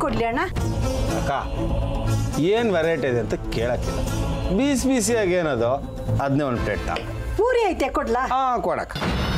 ಕೊಡ್ಲಿ ಅಣ್ಣ ಅಕ್ಕ ಏನು ವೆರೈಟಿ ಇದೆ ಅಂತ ಕೇಳಕ್ಕಿಲ್ಲ ಬೀಸಿ ಬೀಸಿಯಾಗಿ ಏನದು ಅದನ್ನೇ ಒಂದು ಪ್ಲೇಟ್ ಪೂರಿ ಐತೆ ಕೊಡ್ಲಾ ಹಾಂ ಕೊಡಕ್ಕ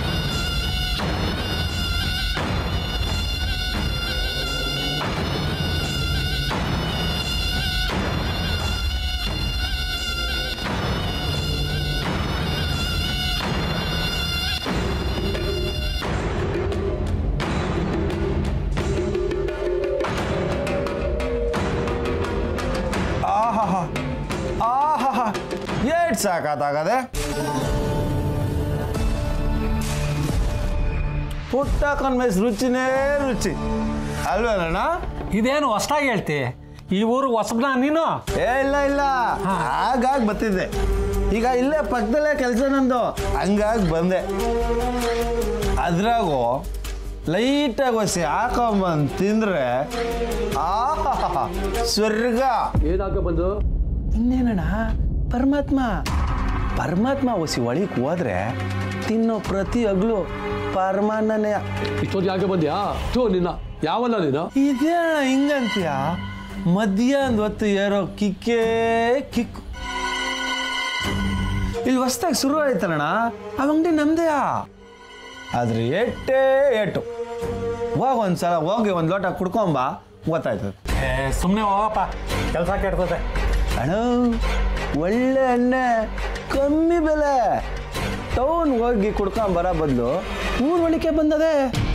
ಆಹಾ ಆಹಾ ಏಟ್ ಸಾಕಾತಾಗದೆ ಪುಟ್ಟ ಕನ್ಮೇಸ್ ರುಚಿನೇ ರುಚಿ ಅಲ್ವೇನಣ್ಣ ಇದೇನು ಹೊಸ್ದಾಗಿ ಹೇಳ್ತಿ ಈ ಊರು ಹೊಸಬ್ನ ನೀನು ಏ ಇಲ್ಲ ಇಲ್ಲ ಹಾಗಾಗಿ ಬರ್ತಿದ್ದೆ ಈಗ ಇಲ್ಲೇ ಪಕ್ಕದಲ್ಲೇ ಕೆಲಸ ನಂದು ಹಂಗಾಗಿ ಬಂದೆ ಅದ್ರಾಗು ಲೈಟಾಗಿ ಒಸಿ ಹಾಕೊಂಬಂದು ತಿಂದ್ರೆ ಆಹಾ ಸ್ವರ್ಗ ಏನಾಗ ಬಂದು ಇನ್ನೇನಣ್ಣ ಪರಮಾತ್ಮ ಪರಮಾತ್ಮ ಒಸಿ ಒಳಗೆ ಹೋದ್ರೆ ತಿನ್ನೋ ಪ್ರತಿ ಹಗ್ಲು ಪರಮಾನನೇ ಇಷ್ಟೊಂದು ಯಾಕೆ ಬಂದ್ಯಾ ಥೂ ನಿನ್ನ ಯಾವಲ್ಲ ನೀನು ಇದೇ ಅಣ್ಣ ಹಿಂಗಂತೀಯ ಮಧ್ಯಾಹ್ನದ ಹೊತ್ತು ಏರೋ ಕಿಕ್ಕೇ ಕಿಕ್ಕು ಇಲ್ಲಿ ಹೊಸ್ದಾಗಿ ಶುರು ಆಯ್ತಲ್ಲಣ್ಣ ಆ ಅಂಗಡಿ ನಮ್ದೆಯಾ ಆದ್ರೆ ಏಟೇ ಏಟು ಹೋಗ ಒಂದ್ಸಲ ಹೋಗಿ ಒಂದು ಲೋಟ ಕುಡ್ಕೊಂಬ ಗೊತ್ತಾಯ್ತದೆ ಏ ಸುಮ್ಮನೆ ಹೋಗಪ್ಪ ಕೆಲಸ ಕೆಡ್ತದೆ ಅಣ್ಣ ಒಳ್ಳೆ ಎಣ್ಣೆ ಕಮ್ಮಿ ಬೆಲೆ ಟೌನ್ ಹೋಗಿ ಕುಡ್ಕೊಂಡ್ ಬರೋ ಬದಲು ಊರ್ ಒಳಿಕೆ ಬಂದದೆ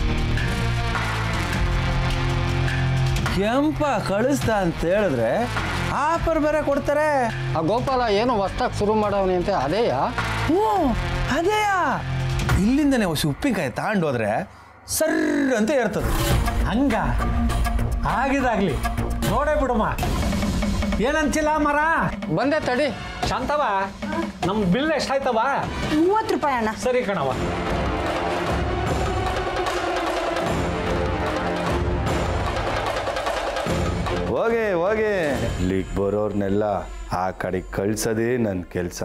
ಕೆಂಪ ಕಳಿಸ್ದ ಅಂತ ಹೇಳಿದ್ರೆ ಆಫರ್ ಬೇರೆ ಕೊಡ್ತಾರೆ ಆ ಗೋಪಾಲ ಏನೋ ಹೊಸ್ದಾಗಿ ಶುರು ಮಾಡವನಿ ಅಂತ ಅದೇಯಾ ಹ್ಞೂ ಅದೇಯಾ ಇಲ್ಲಿಂದನೇ ಹೊಸ ಉಪ್ಪಿನಕಾಯಿ ತಗೊಂಡು ಹೋದ್ರೆ ಸರ್ರ್ ಅಂತ ಇರ್ತದೆ ಹಂಗ ಆಗಿದಾಗ್ಲಿ ನೋಡೇ ಬಿಡಮ್ಮ ಏನಂತಿಲ್ಲ ಮರ ಬಂದೆ ತಡಿ ಶಾಂತವ ನಮ್ಮ ಬಿಲ್ ಎಷ್ಟಾಯ್ತವ ಮೂವತ್ತು ರೂಪಾಯಿ ಅಣ್ಣ ಸರಿ ಕಣವ ಹೋಗಿ ಹೋಗಿ ಇಲ್ಲಿಗೆ ಬರೋರ್ನೆಲ್ಲ ಆ ಕಡೆ ಕಳ್ಸೋದೇ ನನ್ನ ಕೆಲಸ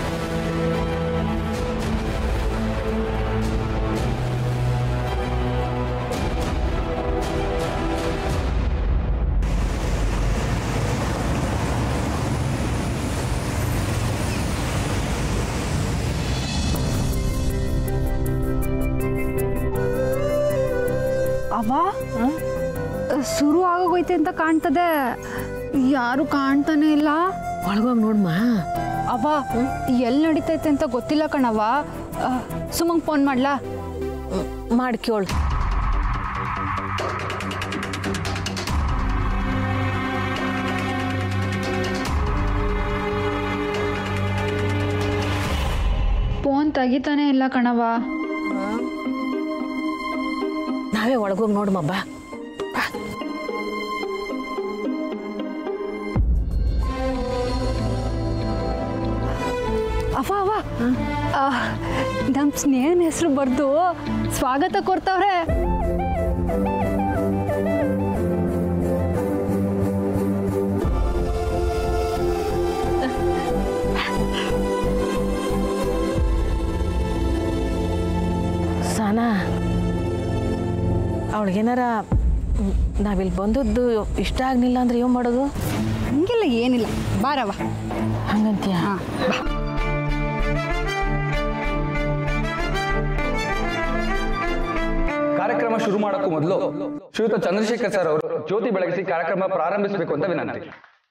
ಅವ ಶುರು ಆಗೋಗೈತೆ ಅಂತ ಕಾಣ್ತದೆ ಯಾರು ಕಾಣ್ತಾನೆ ಇಲ್ಲ ಒಳಗೋಗಿ ನೋಡ್ಮಾ ಅವ ಎಲ್ಲಿ ನಡೀತೈತೆ ಅಂತ ಗೊತ್ತಿಲ್ಲ ಕಣವ ಸುಮಂಗ್ ಫೋನ್ ಮಾಡ್ಲಾ ಮಾಡಿ ಕೇಳು ಫೋನ್ ತೆಗಿತಾನೆ ಇಲ್ಲ ಕಣವ ನಾವೇ ಒಳಗೋಗಿ ನೋಡ್ಮ ಬಾ ಅವ ಅವ ನಮ್ಮ ಸ್ನೇಹನ ಹೆಸರು ಬರ್ದು ಸ್ವಾಗತ ಕೊಡ್ತಾವ್ರೆ ಸಾನಾ ಅವಳಿಗೇನಾರ ನಾವಿಲ್ಲಿ ಬಂದದ್ದು ಇಷ್ಟ ಆಗಲಿಲ್ಲ ಅಂದ್ರೆ ಏನು ಮಾಡೋದು ಹಂಗೆಲ್ಲ ಏನಿಲ್ಲ ಬಾರವ ಹಂಗಂತೀಯ ಕಾರ್ಯಕ್ರಮ ಶುರು ಮಾಡೋಕ್ಕೂ ಮೊದಲು ಶ್ರೀಯುತ ಚಂದ್ರಶೇಖರ್ ಸರ್ ಅವರು ಜ್ಯೋತಿ ಬೆಳಗಿಸಿ ಕಾರ್ಯಕ್ರಮ ಪ್ರಾರಂಭಿಸಬೇಕು ಅಂತ ವಿನಂತಿ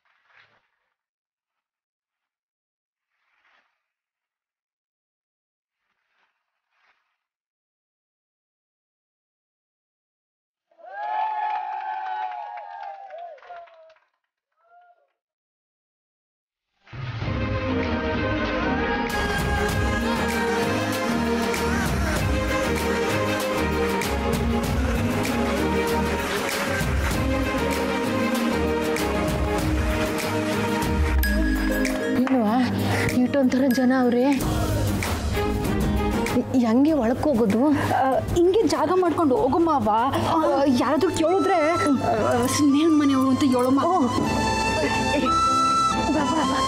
ಇಲ್ವಾ ಇಟ್ಟೊಂಥರ ಜನ ಅವ್ರೆ ಹೆಂಗೆ ಒಳಕ್ಕೆ ಹೋಗೋದು ಹಿಂಗೆ ಜಾಗ ಮಾಡ್ಕೊಂಡು ಹೋಗಮ್ಮ ಅವ ಯಾರಾದ್ರೂ ಕೇಳಿದ್ರೆ ಸ್ನೇಹನ ಮನೆಯವರು ಅಂತ ಹೇಳಮ್ಮ ಬಾ, ಬಾ, ಬಾ.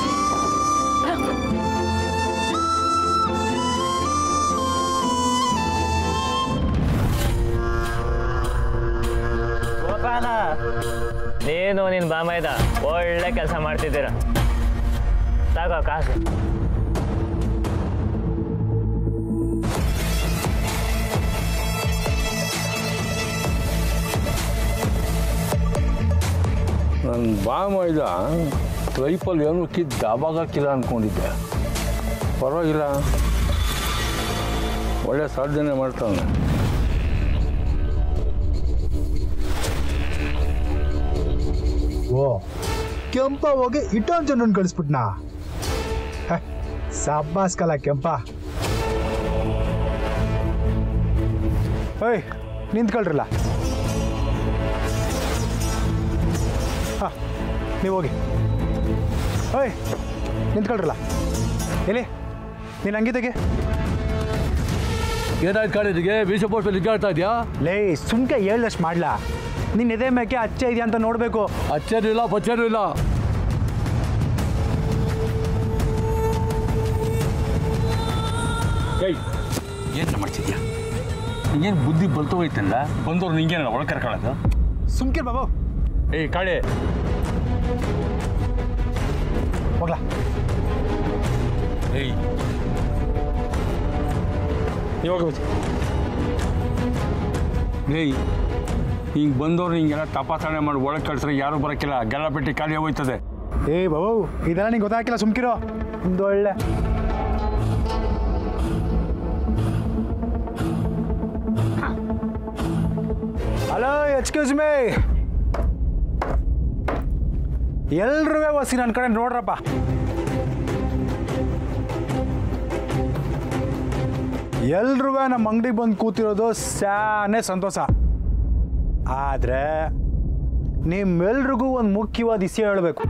ನೀನು ನಿನ್ನ ಬಾಮೈದ ಒಳ್ಳೆ ಕೆಲಸ ಮಾಡ್ತಿದ್ದೀರ ತಗೋ ಕಾಸು ನನ್ನ ಬಾಮೈದ ಲೈಫಲ್ಲಿ ಏನು ಕಿದ್ದು ದಾಬಾಗಕ್ಕಿಲ್ಲ ಅಂದ್ಕೊಂಡಿದ್ದೆ ಪರವಾಗಿಲ್ಲ ಒಳ್ಳೆ ಸಾಧನೆ ಮಾಡ್ತಾನೆ ಓ ಕೆಂಪ ಹೋಗಿ ಇಟ್ಟೊಂದು ಜನರನ್ನು ಕಳಿಸ್ಬಿಟ್ನಾ ಸಬ್ಬಾಸ್ಕಲ್ಲ ಕೆಂಪ ಓಯ್ ನಿಂತ್ಕೊಳ್ರಲ್ಲ ಹಾಂ ನೀವು ಹೋಗಿ ಓಯ್ ನಿಂತ್ಕೊಳ್ರಲ್ಲ ಎಲ್ಲಿ ನೀನು ಹಂಗಿದ್ದಾಗೆ ಏನಾಯ್ತು ಕಾಲೇಜಿಗೆ ಬೀಚ ಪೋಸ್ಟ್ ನಿಂಗಾಡ್ತಾ ಇದೆಯಾ ಲೇ ಸುಮ್ಕೆ ಹೇಳ್ದಷ್ಟು ಮಾಡ್ಲಾ ನಿನ್ನ ಎದೆ ಮೇಕೆ ಅಚ್ಚೆ ಇದೆಯಾ ಅಂತ ನೋಡಬೇಕು ಅಚ್ಚೇನೂ ಇಲ್ಲ ಪಚ್ಚೇನೂ ಇಲ್ಲ ಏಯ್ ಏನು ಮಾಡ್ತಿದ್ಯಾ ಏನು ಬುದ್ಧಿ ಬಲ್ತೋಗೈತಲ್ಲ ಬಂದವ್ರು ನಿಂಗೇನಲ್ಲ ಒಳಗೆ ಕರ್ಕೊಳ್ಳೋದು ಸುಮ್ಕೆ ಬಾಬು ಏಯ್ ಕಾಳೆ ಹೋಗ್ಲಾ ಏಯ್ ನೀವು ಹೋಗ್ಬೋದು ಏಯ್ ಹಿಂಗೆ ಬಂದವ್ರು ಹಿಂಗೆಲ್ಲ ತಪಾಸಣೆ ಮಾಡಿ ಒಳಗೆ ಕಳ್ಸ್ರೆ ಯಾರು ಬರೋಕ್ಕಿಲ್ಲ ಗಲ್ಲಾಪೆಟ್ಟಿ ಖಾಲಿ ಹೋಯ್ತದೆ ಏಯ್ ಬಾಬು ಇದೆಲ್ಲ ನಿಂಗೆ ಗೊತ್ತಾಗಿಲ್ಲ ಸುಮ್ಕಿರೋ ಒಂದು ಒಳ್ಳೆ ಹಲೋ ಎಕ್ಸ್ಕ್ಯೂಸ್ ಮೇ ಎಲ್ರೂ ವಸಿ ನನ್ನ ಕಡೆ ನೋಡ್ರಪ್ಪ ಎಲ್ರೂ ನಮ್ಮ ಅಂಗಡಿಗೆ ಬಂದು ಕೂತಿರೋದು ಸ್ಯಾನೇ ಸಂತೋಷ ಆದರೆ ನಿಮ್ಮೆಲ್ರಿಗೂ ಒಂದು ಮುಖ್ಯವಾದ ವಿಷಯ ಹೇಳಬೇಕು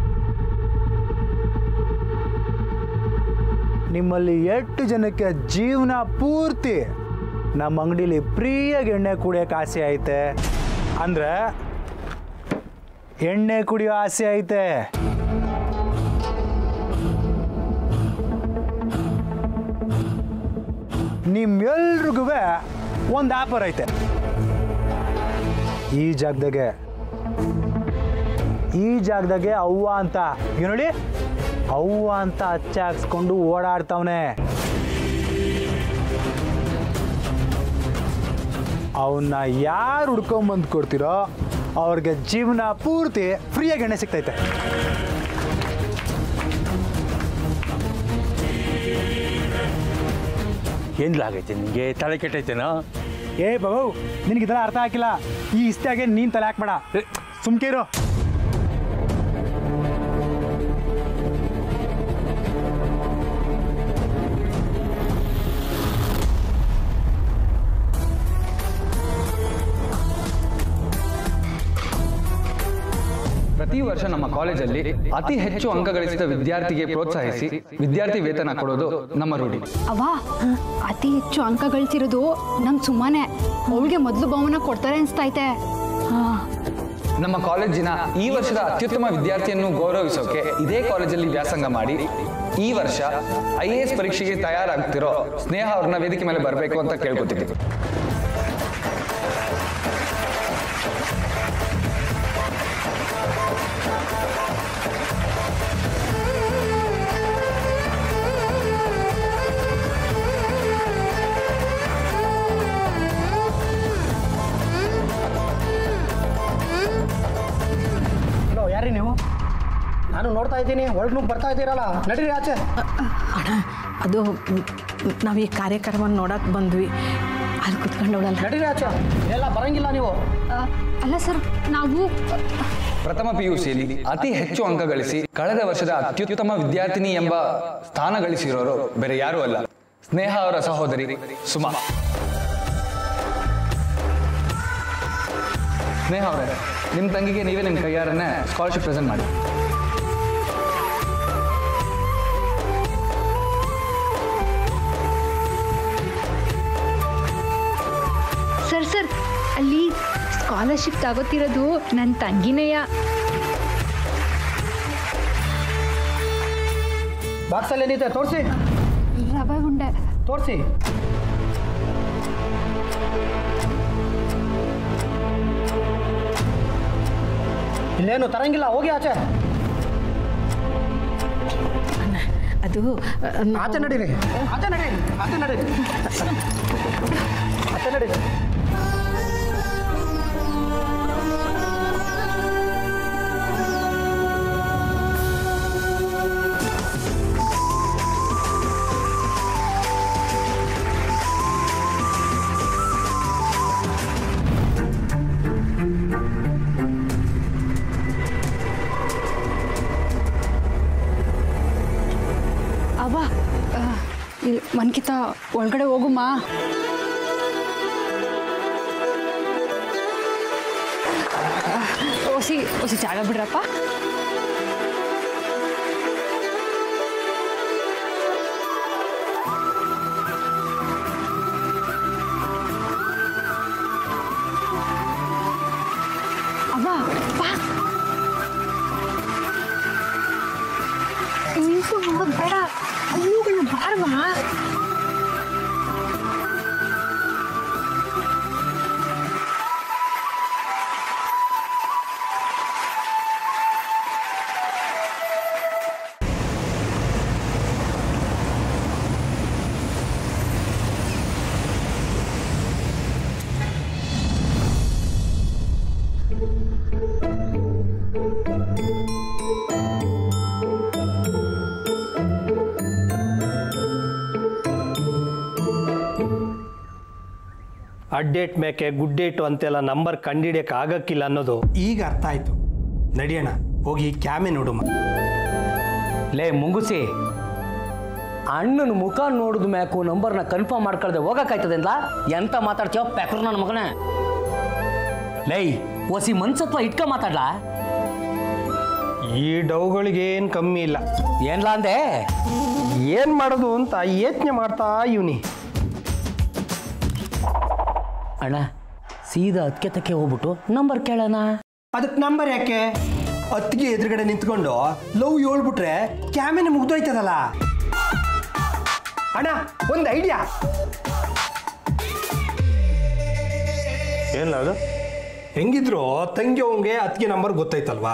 ನಿಮ್ಮಲ್ಲಿ ಎಷ್ಟು ಜನಕ್ಕೆ ಜೀವನ ಪೂರ್ತಿ ನಮ್ಮ ಅಂಗಡಿಲಿ ಫ್ರೀಯಾಗಿ ಎಣ್ಣೆ ಕುಡಿಯೋಕೆ ಆಸೆ ಐತೆ ಅಂದರೆ ಎಣ್ಣೆ ಕುಡಿಯೋ ಆಸೆ ಐತೆ ನಿಮ್ಮೆಲ್ರಿಗೂ ಒಂದು ಆಫರ್ ಐತೆ ಈ ಜಾಗದಾಗೆ ಈ ಜಾಗದಾಗೆ ಅವ್ವ ಅಂತ ಈಗ ನೋಡಿ ಅವ್ವ ಅಂತ ಅಚ್ಚ ಹಾಕ್ಸ್ಕೊಂಡು ಓಡಾಡ್ತಾವನೆ ಅವನ್ನ ಯಾರು ಹುಡ್ಕೊಂಬಂದು ಕೊಡ್ತೀರೋ ಅವ್ರಿಗೆ ಜೀವನ ಪೂರ್ತಿ ಫ್ರೀಯಾಗಿ ಎಣ್ಣೆ ಸಿಗ್ತೈತೆ ಏನ್ಲಾಗೈತೆ ನಿಮಗೆ ತಲೆ ಕೆಟ್ಟೈತೇನೋ ಏ ಬಾಬು ನಿನಗೆ ಇದೆಲ್ಲ ಅರ್ಥ ಹಾಕಿಲ್ಲ ಈ ಇಷ್ಟಾಗೆ ನೀನು ತಲೆ ಹಾಕ್ಬೇಡ ಸುಮ್ಕಿರು ಪ್ರತಿ ವರ್ಷ ನಮ್ಮ ಕಾಲೇಜಲ್ಲಿ ಅತಿ ಹೆಚ್ಚು ಅಂಕ ಗಳಿಸಿದ ವಿದ್ಯಾರ್ಥಿಗೆ ಪ್ರೋತ್ಸಾಹಿಸಿ ವಿದ್ಯಾರ್ಥಿ ವೇತನ ಕೊಡೋದು ನಮ್ಮ ರೂಢಿ ಅವ ಅತಿ ಹೆಚ್ಚು ಅಂಕ ಗಳಿಸಿರೋದು ನಮ್ ಸುಮ್ಮನೆ ಅವಳಿಗೆ ಮೊದಲು ಬಹುಮಾನ ಕೊಡ್ತಾರೆ ಅನ್ಸ್ತೈತೆ ನಮ್ಮ ಕಾಲೇಜಿನ ಈ ವರ್ಷದ ಅತ್ಯುತ್ತಮ ವಿದ್ಯಾರ್ಥಿಯನ್ನು ಗೌರವಿಸೋಕೆ ಇದೇ ಕಾಲೇಜಲ್ಲಿ ವ್ಯಾಸಂಗ ಮಾಡಿ ಈ ವರ್ಷ ಐ ಎ ಎಸ್ ಪರೀಕ್ಷೆಗೆ ತಯಾರಾಗ್ತಿರೋ ಸ್ನೇಹ ಅವ್ರನ್ನ ವೇದಿಕೆ ಮೇಲೆ ಬರಬೇಕು ಅಂತ ಕೇಳ್ಕೊತಿದ್ದೀವಿ ಹಲೋ ಯಾರಿ ನೀವು ನಾನು ನೋಡ್ತಾ ಇದ್ದೀನಿ ಒಳಗೆ ನುಗ್ಗಿ ಬರ್ತಾ ಇದ್ದೀರಲ್ಲ ನಡೀರಿ ಆಚೆ ಅಣ್ಣ ಅದು ನಾವು ಈ ಕಾರ್ಯಕ್ರಮ ನೋಡಕ್ಕೆ ಬಂದ್ವಿ ಅಲ್ಲಿ ಕುತ್ಕೊಂಡವಳಲ್ಲ ನಡೀರಿ ಆಚೆ ಎಲ್ಲ ಬರಂಗಿಲ್ಲ ನೀವು ಅಲ್ಲ ಸರ್ ನಾವು ಪ್ರಥಮ ಪಿಯುಸಿಯಲ್ಲಿ ಅತಿ ಹೆಚ್ಚು ಅಂಕ ಗಳಿಸಿ ಕಳೆದ ವರ್ಷದ ಅತ್ಯುತ್ತಮ ವಿದ್ಯಾರ್ಥಿನಿ ಎಂಬ ಸ್ಥಾನ ಗಳಿಸಿರೋರು ಬೇರೆ ಯಾರೂ ಅಲ್ಲ ಸ್ನೇಹ ಅವರ ಸಹೋದರಿ ಸುಮಾ ಸ್ನೇಹ ಅವರೇ ನಿಮ್ಮ ತಂಗಿಗೆ ನೀವೇ ನಿಮ್ಮ ಕೈಯಾರನ್ನೇ ಸ್ಕಾಲರ್ಶಿಪ್ ಪ್ರೆಸೆಂಟ್ ಮಾಡಿ ಸರ್ ಸರ್ ಅಲ್ಲಿ ಸ್ಕಾಲರ್ಶಿಪ್ ತಗೋತಿರೋದು ನನ್ನ ತಂಗಿನೆಯ ಬಾಕ್ಸಲ್ಲಿ ಏನಿದೆ ತೋರಿಸಿ ರವೆ ಉಂಡೆ ತೋರಿಸಿ ಇಲ್ಲೇನು ತರಂಗಿಲ್ಲ ಹೋಗಿ ಆಚೆ ಅದು ಆಚೆ ನಡೀರಿ ಆಚೆ ನಡೀರಿ ಆಚೆ ನಡೀರಿ ಆಚೆ ನಡೀರಿ ಅವ್ವ ಆ, ಇಲ್ಲಿ ಮನ್ಕಿತ ಒಳಗಡೆ ಹೋಗುಮ್ಮ ಒಸಿ ಒಸಿ ಜಾಗ ಬಿಡ್ರಪ್ಪ ಅವ್ವ ಬಾ ನಿಂತು ನೋಡೋದು ಬೇಡ ಅಯ್ಯೋಗಳನ್ನ ಬಾರವಾ ಅಡ್ಡೇಟ್ ಮೇಕೆ ಗುಡ್ಡೇಟು ಅಂತೆಲ್ಲ ನಂಬರ್ ಕಂಡಿಡಿಯಕ್ಕೆ ಆಗಕ್ಕಿಲ್ಲ ಅನ್ನೋದು ಈಗ ಅರ್ಥ ಆಯ್ತು ನಡಿಯೋಣ ಹೋಗಿ ಕ್ಯಾಮೆ ನೋಡುಮ ಲೇ ಮುಂಗುಸಿ ಅಣ್ಣನ ಮುಖ ನೋಡಿದ ಮ್ಯಾಕು ನಂಬರ್ನ ಕನ್ಫರ್ಮ್ ಮಾಡ್ಕೊಳ್ದೆ ಹೋಗಕ್ಕಾಯ್ತದೆಂದ ಎಂತ ಮಾತಾಡ್ತೀಯೋ ಪ್ಯಾಕ್ರು ನನ್ನ ಮಗನೇ ಲೈ ಒಸಿ ಮನ್ಸತ್ವ ಇಟ್ಕ ಮಾತಾಡ್ಲಾ ಈ ಡೌಗಳಿಗೇನು ಕಮ್ಮಿ ಇಲ್ಲ ಏನ್ಲ ಅಂದೆ ಏನು ಮಾಡೋದು ಅಂತ ಯೋಚನೆ ಮಾಡ್ತಾ ಇವನಿ ಅಣ್ಣ ಸೀದಾ ಅದಕ್ಕೆ ತಕ್ಕೆ ಹೋಗ್ಬಿಟ್ಟು ನಂಬರ್ ಕೇಳೋಣ ಅದಕ್ಕೆ ನಂಬರ್ ಯಾಕೆ ಅತ್ತಿಗೆ ಎದುರುಗಡೆ ನಿಂತ್ಕೊಂಡು ಲವ್ ಹೇಳ್ಬಿಟ್ರೆ ಕ್ಯಾಮೆನೆ ಮುಗ್ದೋಯ್ತದಲ್ಲ ಅಣ್ಣ ಒಂದು ಐಡಿಯಾ ಏನಿಲ್ಲ ಅದು ಹೆಂಗಿದ್ರು ತಂಗಿ ಅವಂಗೆ ಅತ್ತಿಗೆ ನಂಬರ್ ಗೊತ್ತಾಯ್ತಲ್ವಾ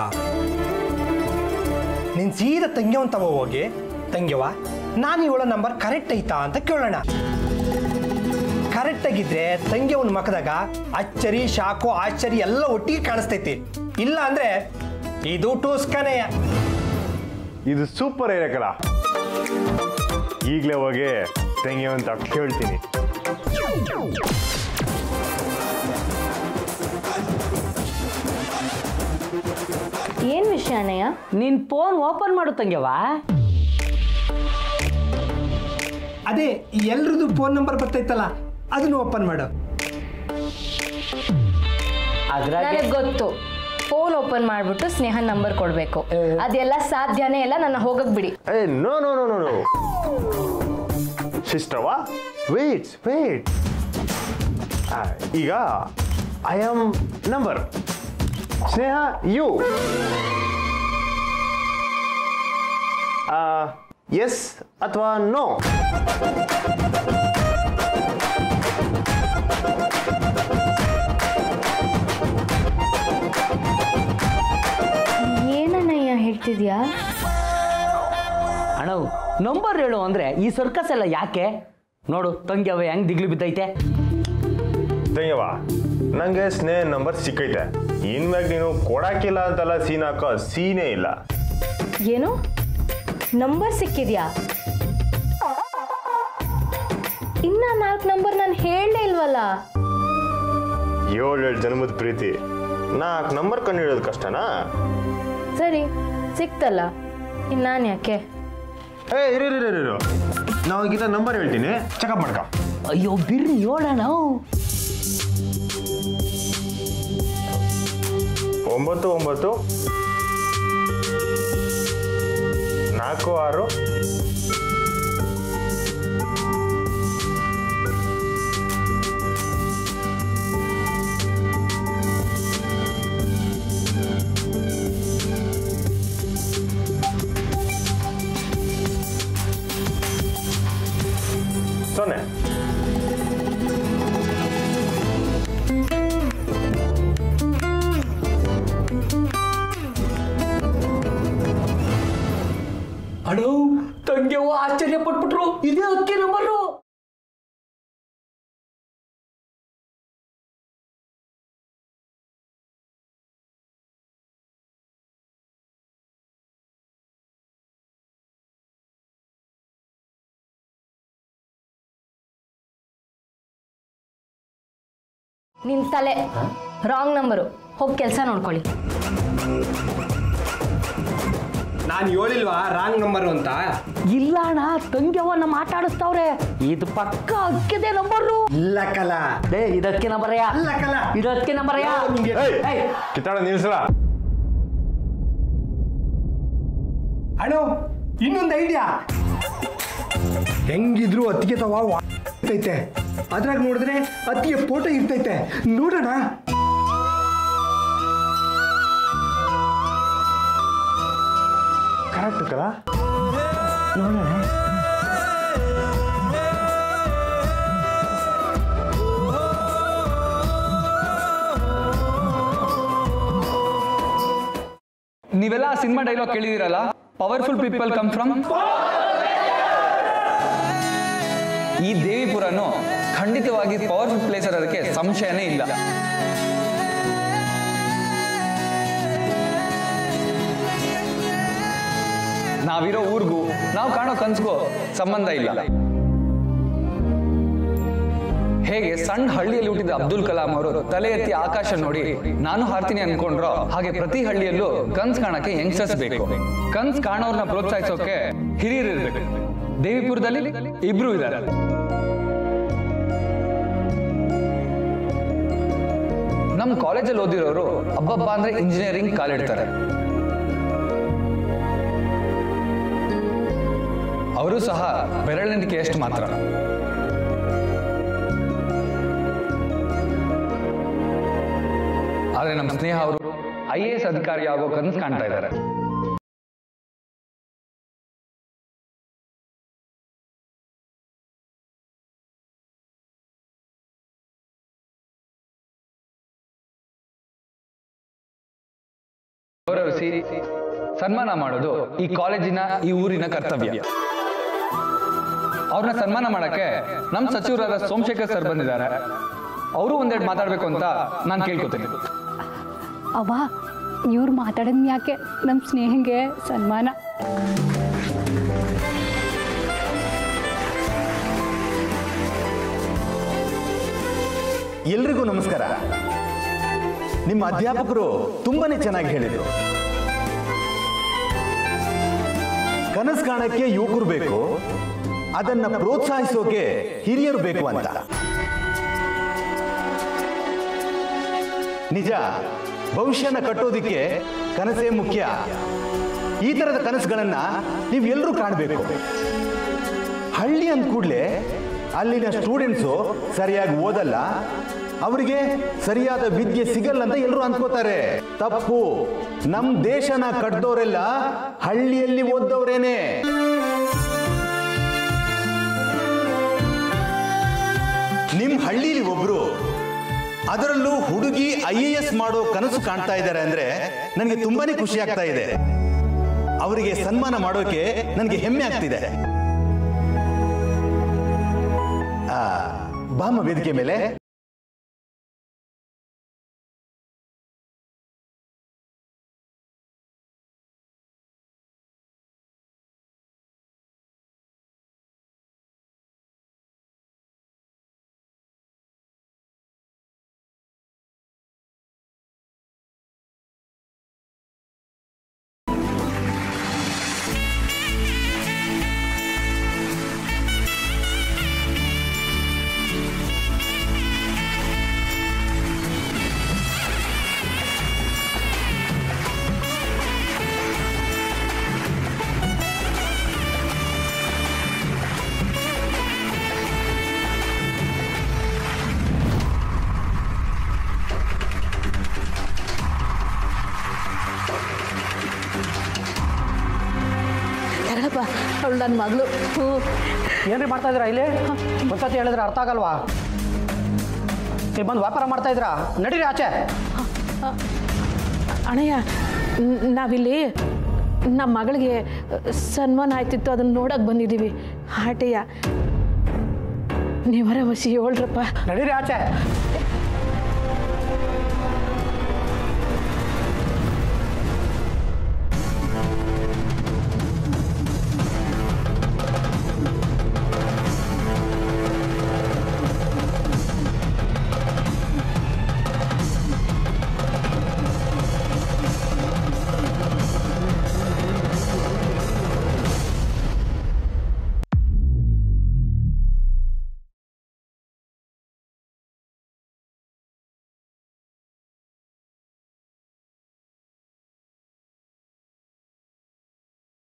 ನೀನ್ ಸೀದಾ ತಂಗಿಯವನ್ ತಗೋ ಹೋಗಿ ತಂಗಿಯವ ನಾನು ಇವಳ ನಂಬರ್ ಕರೆಕ್ಟ್ ಐತಾ ಅಂತ ಕೇಳೋಣ ಕರೆಕ್ಟ್ ಆಗಿದ್ರೆ ತಂಗಿಯವನ ಮಕದಾಗ ಅಚ್ಚರಿ ಶಾಕು ಆಶ್ಚರ್ಯ ಎಲ್ಲ ಒಟ್ಟಿಗೆ ಕಾಣಿಸ್ತೈತಿ ಇಲ್ಲ ಅಂದ್ರೆ ಇದು ಟೂಸ್ಕನೆಯ ಇದು ಸೂಪರ್ ಏರಿಯಾ ಈಗಲೇ ಹೋಗಿ ತಂಗಿ ಅಂತ ಕೇಳ್ತೀನಿ ಏನ್ ವಿಷಯ ಅಣ್ಣಯ್ಯ ನಿನ್ ಫೋನ್ ಓಪನ್ ಮಾಡು ತಂಗ್ಯವ ಅದೇ ಎಲ್ರದ್ದು ಫೋನ್ ನಂಬರ್ ಬರ್ತೈತಲ್ಲ ಅದನ್ನು ಓಪನ್ ಮಾಡು ನನಗೆ ಗೊತ್ತು ಫೋನ್ ಓಪನ್ ಮಾಡ್ಬಿಟ್ಟು ಸ್ನೇಹ ನಂಬರ್ ಕೊಡ್ಬೇಕು ಅದೆಲ್ಲ ಸಾಧ್ಯನೇ ಇಲ್ಲ ನನ್ನ ಹೋಗಕ್ ಬಿಡಿ ಏ no no no no no ಸಿಸ್ಟವಾ ವೇಟ್ಸ್ ವೇಟ್ ಈಗ I am number Sneha yes ಅಥವಾ ನೋ ಏನಣ್ಣಯ್ಯ ಹೇಳ್ತಿದ್ಯಾ ಅಣ್ಣ ನಂಬರ್ ಹೇಳು ಅಂದ್ರೆ ಈ ಸರ್ಕಸ್ ಎಲ್ಲ ಯಾಕೆ ನೋಡು ತಂಗ್ಯವ ಹೆಂಗ್ ದಿಗ್ಲು ಬಿದ್ದೈತೆ ತಂಗವ ನಂಗೆ ಸ್ನೇಹ ನಂಬರ್ ಸಿಕ್ಕೈತೆ ಇನ್ಮ್ಯಾಗ ನೀನು ಕೊಡಾಕಿಲ್ಲ ಅಂತೆಲ್ಲ ಸೀನ್ ಹಾಕೋ ಸೀನೇ ಇಲ್ಲ ಏನು ನಂಬರ್ ಸಿಕ್ಕಿದ್ಯಾ ಇನ್ನ ನಾಲ್ಕು ನಂಬರ್ ನಾನು ಹೇಳಲೇ ಇಲ್ವಲ್ಲ ಏಳೇಳು ಜನ್ಮದ ಪ್ರೀತಿ ನಾಲ್ಕು ನಂಬರ್ ಕಂಡು ಹಿಡಿಯೋದು ಕಷ್ಟನಾ ಸರಿ ಸಿಕ್ತಲ್ಲ ಇನ್ನು ನಾನು ಯಾಕೆ ಏ ಇರು ಇರು ಇರು, ಇರು ನಾವು ಈಗಿಂತ ನಂಬರ್ ಹೇಳ್ತೀನಿ ಚೆಕಪ್ ಮಾಡ್ಕೊ ಅಯ್ಯೋ ಬಿರ್ರಿ ಹೇಳೋಣ ಒಂಬತ್ತು ಒಂಬತ್ತು ನಾಲ್ಕು ಆರು ಸೊನ್ನೆ ಅಣ್ಣ ತಂಗ್ಯವ್ವ ಆಶ್ಚರ್ಯ ಪಟ್ಬಿಟ್ರು ಇದೇ ಅಕ್ಕಿ ನಂಬರು ನಿನ್ ತಲೆ ರಾಂಗ್ ನಂಬರು ಹೋಗಿ ಕೆಲಸ ನೋಡ್ಕೊಳ್ಳಿ ನಾನು ಹೇಳಿಲ್ವಾ ರಾಂಗ್ ನಂಬರು ಅಂತ ಇಲ್ಲ ಅಣ್ಣ ತಂಗ್ಯವ್ವ ನಮ್ಮ ಆಟ ಆಡಿಸ್ತಾವ್ರೆ ಇದು ಪಕ್ಕ ಅಕ್ಕಿದೆ ನಂಬರು ಇಲ್ಲ ಕಲ ಡೇ ಇದಕ್ಕೆ ನಂಬರಯ್ಯ ಅಲ್ಲ ಕಲ ಇದಕ್ಕೆ ನಂಬರಯ್ಯ ಏಯ್, ಕಿತ್ತಾಡ ನಿಲ್ಸಲ ಅಣ್ಣ ಇನ್ನೊಂದು ಐಡಿಯಾ ಹೆಂಗಿದ್ರು ಅತ್ತಿಗೆ ತವ ಇರ್ತೈತೆ ಅದ್ರಾಗ ನೋಡಿದ್ರೆ ಅತ್ತಿಗೆ ಫೋಟೋ ಇರ್ತೈತೆ ನೋಡೋಣ ಕರೆಕ್ಟ್ ಕಲ ನೀವೆಲ್ಲ ಸಿನಿಮಾ ಡೈಲಾಗ್ ಕೇಳಿದಿರಲ್ಲ ಪವರ್ಫುಲ್ ಪೀಪಲ್ ಕಮ್ ಫ್ರಮ್ ಈ ದೇವಿಪುರನು ಖಂಡಿತವಾಗಿ ಪವರ್ಫುಲ್ ಪ್ಲೇಸ್ ಅದಕ್ಕೆ ಸಂಶಯನೇ ಇಲ್ಲ ನಾವಿರೋ ಊರಿಗೂ ನಾವು ಕಾಣೋ ಕನ್ಸ್ಗೂ ಸಂಬಂಧ ಇಲ್ಲ ಹೇಗೆ ಸಣ್ಣ ಹಳ್ಳಿಯಲ್ಲಿ ಹುಟ್ಟಿದ ಅಬ್ದುಲ್ ಕಲಾಂ ಅವರು ತಲೆ ಎತ್ತಿ ಆಕಾಶ ನೋಡಿ ನಾನು ಹಾರ್ತೀನಿ ಅನ್ಕೊಂಡ್ರೋ ಹಾಗೆ ಪ್ರತಿ ಹಳ್ಳಿಯಲ್ಲೂ ಕನ್ಸ್ ಕಾಣಕ್ಕೆ ಯಂಗ್ಸ್ಟರ್ಸ್ ಬೇಕು ಕನ್ಸ್ ಕಾಣೋರ್ನ ಪ್ರೋತ್ಸಾಹಿಸೋಕೆ ಹಿರಿಯರು ಇರ್ಬೇಕು ದೇವಿಪುರದಲ್ಲಿ ಇಬ್ರು ಇದ್ದಾರೆ ನಮ್ಮ ಕಾಲೇಜಲ್ಲಿ ಓದಿರೋರು ಹಬ್ಬಬ್ಬ ಅಂದ್ರೆ ಇಂಜಿನಿಯರಿಂಗ್ ಕಾಲಿಡ್ತಾರೆ ಅವರು ಸಹ ಬೆರಳೆಣಿಕೆ ಎಷ್ಟು ಮಾತ್ರ ಆದ್ರೆ ನಮ್ಮ ಸ್ನೇಹ ಅವರು ಐ ಎ ಎಸ್ ಅಧಿಕಾರಿ ಆಗೋ ಕನಸು ಕಾಣ್ತಾ ಇದ್ದಾರೆ ಗೌರವಿಸಿ ಸನ್ಮಾನ ಮಾಡೋದು ಈ ಕಾಲೇಜಿನ ಈ ಊರಿನ ಕರ್ತವ್ಯ ಅವ್ರನ್ನ ಸನ್ಮಾನ ಮಾಡಕ್ಕೆ ನಮ್ಮ ಸಚಿವರಾದ ಸೋಮಶೇಖರ್ ಸರ್ ಬಂದಿದ್ದಾರೆ ಅವರು ಒಂದೆರಡು ಮಾತಾಡ್ಬೇಕು ಅಂತ ನಾನು ಕೇಳ್ಕೊತೀನಿ ಅವ ಇವ್ರು ಮಾತಾಡೋದ್ ಯಾಕೆ ನಮ್ಮ ಸ್ನೇಹಿಗೆ ಸನ್ಮಾನ ಎಲ್ರಿಗೂ ನಮಸ್ಕಾರ ನಿಮ್ಮ ಅಧ್ಯಾಪಕರು ತುಂಬಾನೇ ಚೆನ್ನಾಗಿ ಹೇಳಿದರು ಕನಸು ಕಾಣಕ್ಕೆ ಯುವಕರು ಬೇಕು ಅದನ್ನ ಪ್ರೋತ್ಸಾಹಿಸೋಕೆ ಹಿರಿಯರು ಬೇಕು ಅಂತ ನಿಜ ಭವಿಷ್ಯನ ಕಟ್ಟೋದಿಕ್ಕೆ ಕನಸೇ ಮುಖ್ಯ ಈ ತರದ ಕನಸುಗಳನ್ನ ನೀವು ಎಲ್ಲರೂ ಕಾಣಬೇಕು ಹಳ್ಳಿ ಅಂದ ಕೂಡಲೇ ಅಲ್ಲಿನ ಸ್ಟೂಡೆಂಟ್ಸು ಸರಿಯಾಗಿ ಓದಲ್ಲ ಅವರಿಗೆ ಸರಿಯಾದ ವಿದ್ಯೆ ಸಿಗಲ್ಲ ಅಂತ ಎಲ್ಲರೂ ಅನ್ಕೋತಾರೆ ತಪ್ಪು ನಮ್ ದೇಶನ ಕಟ್ದವರೆಲ್ಲ ಹಳ್ಳಿಯಲ್ಲಿ ಓದ್ದವ್ರೇನೆ ನಿಮ್ ಹಳ್ಳಿಲಿ ಒಬ್ರು ಅದರಲ್ಲೂ ಹುಡುಗಿ ಐ ಎ ಎಸ್ ಮಾಡೋ ಕನಸು ಕಾಣ್ತಾ ಇದ್ದಾರೆ ಅಂದ್ರೆ ನನಗೆ ತುಂಬಾನೇ ಖುಷಿ ಆಗ್ತಾ ಇದೆ ಅವರಿಗೆ ಸನ್ಮಾನ ಮಾಡೋಕೆ ನನಗೆ ಹೆಮ್ಮೆ ಆಗ್ತಿದೆ ಆ, ಬಾಮ ವೇದಿಕೆ ಮೇಲೆ ತಗೊಳಪ್ಪ ಅವಳು ನನ್ನ ಮಗಳು ಹ್ಞೂ ಏನ್ರಿ ಮಾಡ್ತಾ ಇದ್ದೀರಾ ಇಲ್ಲಿ ಒಂದ್ಸತಿ ಹೇಳಿದ್ರೆ ಅರ್ಥ ಆಗಲ್ವಾ ಇಲ್ಲಿ ಬಂದು ವ್ಯಾಪಾರ ಮಾಡ್ತಾ ಇದ್ದೀರಾ ನಡೀರಿ ಆಚೆ ಅಣ್ಣಯ್ಯ ನ್- ನಾವಿಲ್ಲಿ ನಮ್ಮ ಮಗಳಿಗೆ ಸನ್ಮಾನ ಆಯ್ತಿತ್ತು ಅದನ್ನ ನೋಡಕ್ಕೆ ಬಂದಿದ್ದೀವಿ ಹಾಟೆಯ ನೀವರ ವಸಿ ಹೇಳ್ರಪ್ಪ ನಡೀರಿ ಆಚೆ